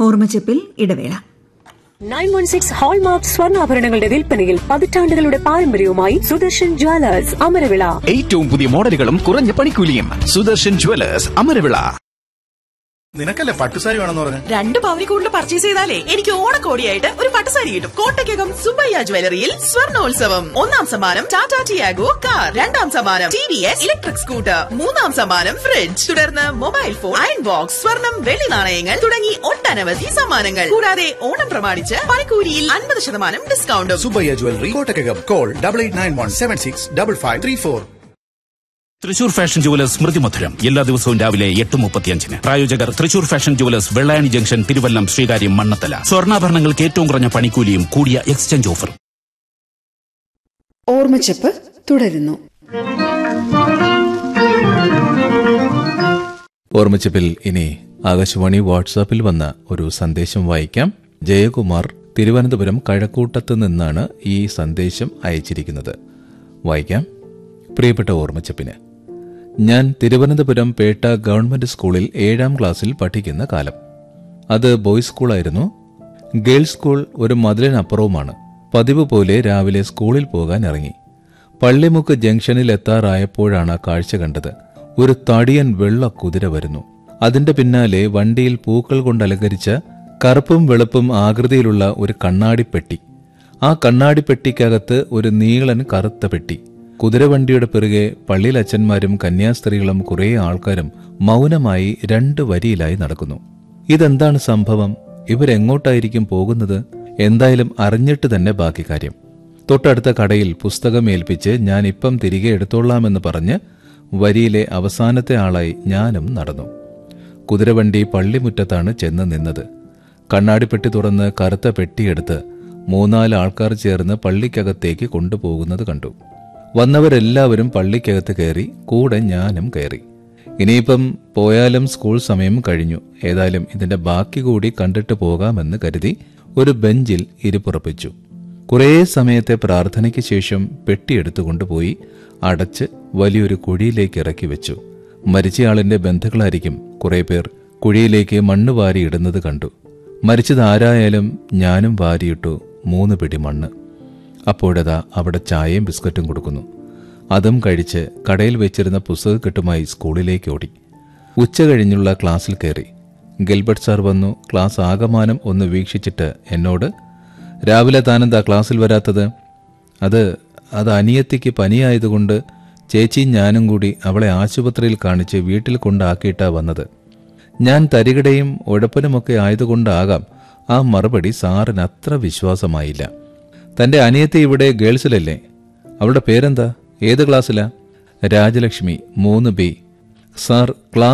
ഓർമ്മച്ചെപ്പിൽ ഇടവേള nine one six hallmark സ്വർണ്ണാഭരണങ്ങളുടെ വിൽപ്പനയിൽ പതിറ്റാണ്ടുകളുടെ പാരമ്പര്യവുമായി സുദർശൻ ജ്വല്ലേഴ്സ് അമരവിള ഏറ്റവും പുതിയ മോഡലുകളും കുറഞ്ഞ പണിക്കൂലിയും സുദർശൻ ജുവലേഴ്സ് അമരവിള നിനക്കല്ലേ പട്ടുസാരി വേണമെന്ന് പറഞ്ഞു രണ്ട് പവനി കൂടുതൽ പർച്ചേസ് ചെയ്താലേ എനിക്ക് ഓണക്കോടിയായിട്ട് ഒരു പട്ടുസാരി കിട്ടും കോട്ടയ്ക്കകം സുബയ്യ ജ്വല്ലറിയിൽ സ്വർണ്ണോത്സവം ഒന്നാം സമ്മാനം ടാറ്റ ടിയാഗോ കാർ രണ്ടാം സമ്മാനം T V S electric scooter മൂന്നാം സമ്മാനം ഫ്രിഡ്ജ് തുടർന്ന് മൊബൈൽ ഫോൺ അയൺ ബോക്സ് സ്വർണം വെള്ളി നാണയങ്ങൾ തുടങ്ങി ഒട്ടനവധി സമ്മാനങ്ങൾ കൂടാതെ ഓണം പ്രമാണിച്ച് പണിക്കൂലിയിൽ അൻപത് ശതമാനം ഡിസ്കൗണ്ടും Subbaiah jewellery Kottakkakam call double eight nine one seven six double five three four Thrissur fashion jewellers സ്മൃതി മധുരം എല്ലാ ദിവസവും രാവിലെ എട്ട് മുപ്പത്തിയഞ്ചിന് പ്രായോജകർ Thrissur fashion jewellers Vellayani junction Thiruvallam Sreekaryam Mannanthala സ്വർണ്ണാഭരണങ്ങൾക്ക് ഏറ്റവും കുറഞ്ഞ പണിക്കൂലിയും കൂടിയ എക്സ്ചേഞ്ച് ഓഫറും ഓർമ്മച്ചപ്പ് തുടരുന്നു ഓർമ്മച്ചപ്പിൽ ഇനി ആകാശവാണി വാട്സാപ്പിൽ വന്ന ഒരു സന്ദേശം വായിക്കാം ജയകുമാർ തിരുവനന്തപുരം കഴക്കൂട്ടത്ത് നിന്നാണ് ഈ സന്ദേശം അയച്ചിരിക്കുന്നത് വായിക്കാം പ്രിയപ്പെട്ട ഓർമ്മച്ചപ്പിന് ഞാൻ തിരുവനന്തപുരം പേട്ട ഗവൺമെന്റ് സ്കൂളിൽ ഏഴാം ക്ലാസ്സിൽ പഠിക്കുന്ന കാലം അത് ബോയ്സ് സ്കൂളായിരുന്നു ഗേൾസ് സ്കൂൾ ഒരു മതിലിനപ്പുറവുമാണ് പതിവ് പോലെ രാവിലെ സ്കൂളിൽ പോകാൻ ഇറങ്ങി പള്ളിമുക്ക് ജംഗ്ഷനിൽ എത്താറായപ്പോഴാണ് ആ കാഴ്ച കണ്ടത് ഒരു തടിയൻ വെള്ള കുതിര വരുന്നു അതിന്റെ പിന്നാലെ വണ്ടിയിൽ പൂക്കൾ കൊണ്ട് അലങ്കരിച്ച കറുപ്പും വെളുപ്പും ആകൃതിയിലുള്ള ഒരു കണ്ണാടിപ്പെട്ടി ആ കണ്ണാടിപ്പെട്ടിക്കകത്ത് ഒരു നീളൻ കറുത്ത പെട്ടി കുതിരവണ്ടിയുടെ പിറകെ പള്ളിയിൽ അച്ഛന്മാരും കന്യാസ്ത്രീകളും കുറേ ആൾക്കാരും മൗനമായി രണ്ട് വരിയിലായി നടക്കുന്നു ഇതെന്താണ് സംഭവം ഇവരെങ്ങോട്ടായിരിക്കും പോകുന്നത് എന്തായാലും അറിഞ്ഞിട്ട് തന്നെ ബാക്കി കാര്യം തൊട്ടടുത്ത കടയിൽ പുസ്തകം ഏൽപ്പിച്ച് ഞാൻ ഇപ്പം തിരികെ എടുത്തോളാമെന്ന് പറഞ്ഞ് വരിയിലെ അവസാനത്തെ ആളായി ഞാനും നടന്നു കുതിരവണ്ടി പള്ളിമുറ്റത്താണ് ചെന്ന് നിന്നത് കണ്ണാടിപ്പെട്ടി തുറന്ന് കറുത്ത പെട്ടിയെടുത്ത് മൂന്നാല് ആൾക്കാർ ചേർന്ന് പള്ളിക്കകത്തേക്ക് കൊണ്ടുപോകുന്നത് കണ്ടു വന്നവരെല്ലാവരും പള്ളിക്കകത്ത് കയറി കൂടെ ഞാനും കയറി ഇനിയിപ്പം പോയാലും സ്കൂൾ സമയം കഴിഞ്ഞു ഏതായാലും ഇതിന്റെ ബാക്കി കൂടി കണ്ടിട്ട് പോകാമെന്ന് കരുതി ഒരു ബെഞ്ചിൽ ഇരിപ്പുറപ്പിച്ചു കുറേ സമയത്തെ പ്രാർത്ഥനയ്ക്ക് ശേഷം പെട്ടിയെടുത്തു കൊണ്ടുപോയി അടച്ച് വലിയൊരു കുഴിയിലേക്ക് ഇറക്കി വെച്ചു മരിച്ചയാളിന്റെ ബന്ധുക്കളായിരിക്കും കുറേ പേർ കുഴിയിലേക്ക് മണ്ണ് വാരി ഇടുന്നത് കണ്ടു മരിച്ചത് ആരായാലും ഞാനും വാരിയിട്ടു മൂന്ന് പിടി മണ്ണ് അപ്പോഴതാ അവിടെ ചായയും ബിസ്ക്കറ്റും കൊടുക്കുന്നു അതും കഴിച്ച് കടയിൽ വെച്ചിരുന്ന പുസ്തകക്കെട്ടുമായി സ്കൂളിലേക്ക് ഓടി ഉച്ച കഴിഞ്ഞുള്ള ക്ലാസ്സിൽ കയറി ഗിൽബർട്ട് സാർ വന്നു ക്ലാസ് ആകമാനം ഒന്ന് വീക്ഷിച്ചിട്ട് എന്നോട് രാവിലെ താനെന്താ ക്ലാസ്സിൽ വരാത്തത് അത് അത് അനിയത്തിക്ക് പനിയായതുകൊണ്ട് ചേച്ചിയും ഞാനും കൂടി അവളെ ആശുപത്രിയിൽ കാണിച്ച് വീട്ടിൽ കൊണ്ടാക്കിയിട്ടാ വന്നത് ഞാൻ തരികിടയും ഉഴപ്പനുമൊക്കെ ആയതുകൊണ്ടാകാം ആ മറുപടി സാറിന് അത്ര വിശ്വാസമായില്ല തന്റെ അനിയത്തി ഇവിടെ ഗേൾസിലല്ലേ അവളുടെ പേരെന്താ ഏത് ക്ലാസ്സിലാ രാജലക്ഷ്മി മൂന്ന് ബി സാർ ക്ലാസ്